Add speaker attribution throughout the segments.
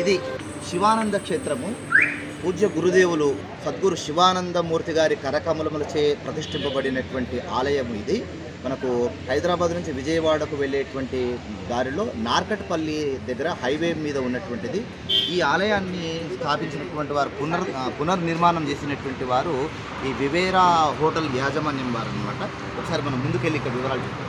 Speaker 1: ఇది శివానంద క్షేత్రము పూజ్య గురుదేవులు సద్గురు శివానందమూర్తి గారి కరకమలములచే ప్రతిష్ఠింపబడినటువంటి ఆలయం ఇది మనకు హైదరాబాద్ నుంచి విజయవాడకు వెళ్ళేటువంటి దారిలో నార్కట్పల్లి దగ్గర హైవే మీద ఉన్నటువంటిది ఈ ఆలయాన్ని స్థాపించినటువంటి వారు పునర్ ఆ, పునర్నిర్మాణం చేసినటువంటి వారు ఈ వివేరా హోటల్ యాజమాన్యం వారు అనమాట ఒకసారి మనం ముందుకెళ్ళి ఇక్కడ వివరాలు చూద్దాం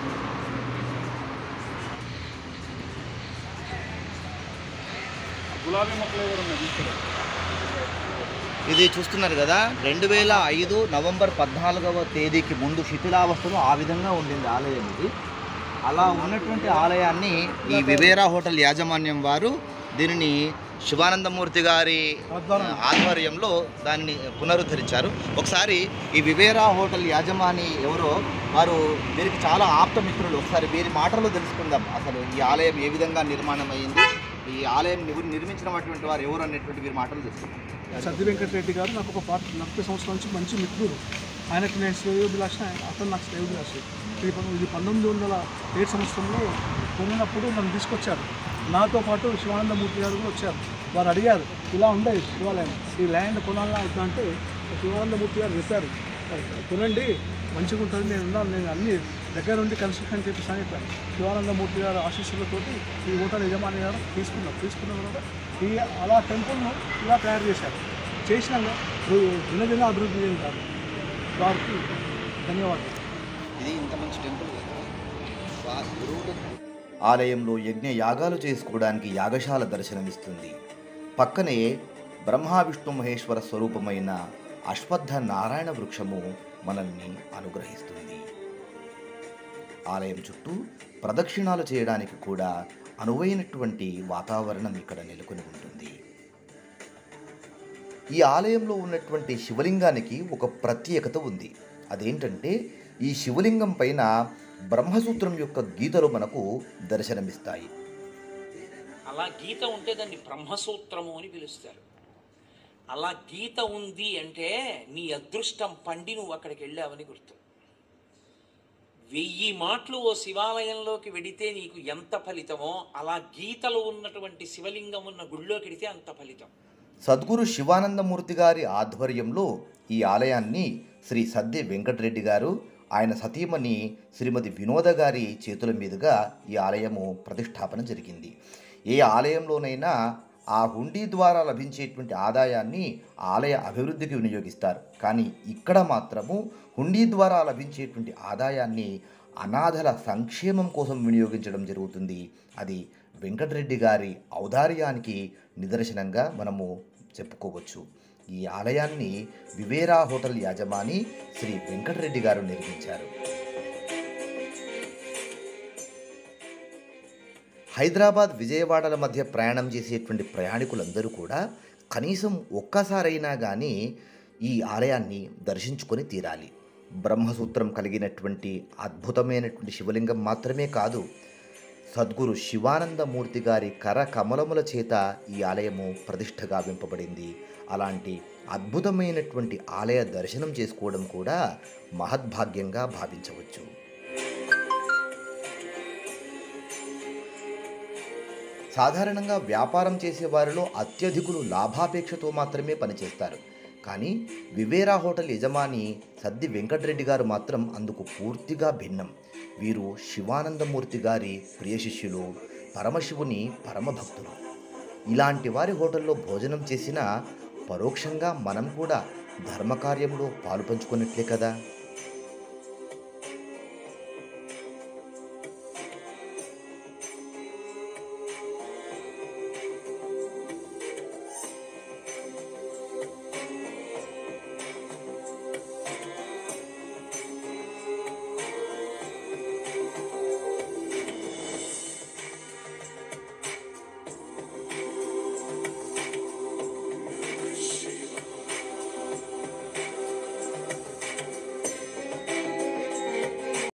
Speaker 2: గులాబీ మొక్కలు కూడా ఉన్నాయి తీసుకురా.
Speaker 1: ఇది చూస్తున్నారు కదా రెండు వేల ఐదు నవంబర్ పద్నాలుగవ తేదీకి ముందు శిథిలావస్థలో ఆ విధంగా ఉండింది ఆలయం ఇది అలా ఉన్నటువంటి ఆలయాన్ని ఈ వివేరా హోటల్ యాజమాన్యం వారు దీనిని శివానందమూర్తి గారి ఆ, ఆధ్వర్యంలో దాన్ని పునరుద్ధరించారు ఒకసారి ఈ వివేరా హోటల్ యాజమాని ఎవరో వారు వీరికి చాలా ఆప్త మిత్రులు ఒకసారి వీరి మాటల్లో తెలుసుకుందాం అసలు ఈ ఆలయం ఏ విధంగా నిర్మాణం అయ్యింది ఈ ఆలయం నిర్- నిర్మించినటువంటి వారు ఎవరు అనేటువంటి వీరి మాటలు తెలుసుకుందాం
Speaker 2: సద్ది వెంకటరెడ్డి గారు నాకు ఒక పార్టీ నలభై సంవత్సరాల నుంచి మంచి మిత్రుడు ఆయనకి నేను శ్రేయోభిలాష అతను నాకు శ్రేయోభిలాష ఇది పం- ఇది పంతొమ్మిది వందల ఏడు సంవత్సరంలో కొన్నప్పుడు నన్ను తీసుకొచ్చారు నాతో పాటు శివానందమూర్తి గారు కూడా వచ్చారు వారు అడిగారు ఇలా ఉండేది శివాలయం ఈ ల్యాండ్ కొనాలా అవుతా అంటే శివానందమూర్తి గారు చెప్పారు కొనండి మంచిగా ఉంటుంది నేను ఉన్నాను నేను అన్ని దగ్గర నుండి కన్స్ట్రక్షన్ చేపిస్తాను చెప్పాను శివానందమూర్తి గారు ఆశీస్సులతోటి ఈ హోటల్ యజమాని గారు తీసుకున్నారు తీసుకున్న తర్వాత ఈ అలా టెంపుల్ను ఇలా తయారు చేశారు చేసినాక దినదిన అభివృద్ధి చెందుతారు వారికి ధన్యవాదాలు
Speaker 1: ఇది ఇంత మంచి టెంపుల్ ఆలయంలో యజ్ఞ యాగాలు చేసుకోవడానికి యాగశాల దర్శనమిస్తుంది పక్కనే బ్రహ్మ విష్ణు మహేశ్వర స్వరూపమైన అశ్వత్థ నారాయణ వృక్షము మనల్ని అనుగ్రహిస్తుంది ఆలయం చుట్టూ ప్రదక్షిణాలు చేయడానికి కూడా అనువైనటువంటి వాతావరణం ఇక్కడ నెలకొని ఉంటుంది ఈ ఆలయంలో ఉన్నటువంటి శివలింగానికి ఒక ప్రత్యేకత ఉంది అదేంటంటే ఈ శివలింగం పైన బ్రహ్మసూత్రం యొక్క గీతలు మనకు దర్శనమిస్తాయి
Speaker 3: అలా గీత ఉంటే దాన్ని బ్రహ్మసూత్రము అని పిలుస్తారు అలా గీత ఉంది అంటే నీ అదృష్టం పండి నువ్వు అక్కడికి వెళ్ళావని గుర్తు వెయ్యి మాటలు ఓ శివాలయంలోకి వెడితే నీకు ఎంత ఫలితమో అలా గీతలు ఉన్నటువంటి శివలింగం ఉన్న గుళ్ళోకి వెడితే అంత ఫలితం
Speaker 1: సద్గురు శివానందమూర్తి గారి ఆధ్వర్యంలో ఈ ఆలయాన్ని శ్రీ సద్దె వెంకటరెడ్డి గారు ఆయన సతీమణి శ్రీమతి వినోద గారి చేతుల మీదుగా ఈ ఆలయము ప్రతిష్టాపన జరిగింది ఏ ఆలయంలోనైనా ఆ హుండీ ద్వారా లభించేటువంటి ఆదాయాన్ని ఆలయ అభివృద్ధికి వినియోగిస్తారు కానీ ఇక్కడ మాత్రము హుండీ ద్వారా లభించేటువంటి ఆదాయాన్ని అనాథల సంక్షేమం కోసం వినియోగించడం జరుగుతుంది అది వెంకటరెడ్డి గారి ఔదార్యానికి నిదర్శనంగా మనము చెప్పుకోవచ్చు ఈ ఆలయాన్ని వివేరా హోటల్ యాజమాని శ్రీ వెంకటరెడ్డి గారు నిర్మించారు హైదరాబాద్ విజయవాడల మధ్య ప్రయాణం చేసేటువంటి ప్రయాణికులందరూ కూడా కనీసం ఒక్కసారైనా కానీ ఈ ఆలయాన్ని దర్శించుకొని తీరాలి బ్రహ్మసూత్రం కలిగినటువంటి అద్భుతమైనటువంటి శివలింగం మాత్రమే కాదు సద్గురు శివానందమూర్తి గారి కర కమలముల చేత ఈ ఆలయము ప్రతిష్ఠ గావింపబడింది అలాంటి అద్భుతమైనటువంటి ఆలయ దర్శనం చేసుకోవడం కూడా మహద్భాగ్యంగా భావించవచ్చు సాధారణంగా వ్యాపారం చేసే వారిలో అత్యధికులు లాభాపేక్షతో మాత్రమే పనిచేస్తారు కానీ వివేరా హోటల్ యజమాని సద్ది వెంకటరెడ్డి గారు మాత్రం అందుకు పూర్తిగా భిన్నం వీరు శివానందమూర్తి గారి ప్రియ శిష్యులు పరమశివుని పరమభక్తులు ఇలాంటి వారి హోటల్లో భోజనం చేసినా పరోక్షంగా మనం కూడా ధర్మకార్యంలో పాలు పంచుకున్నట్లే కదా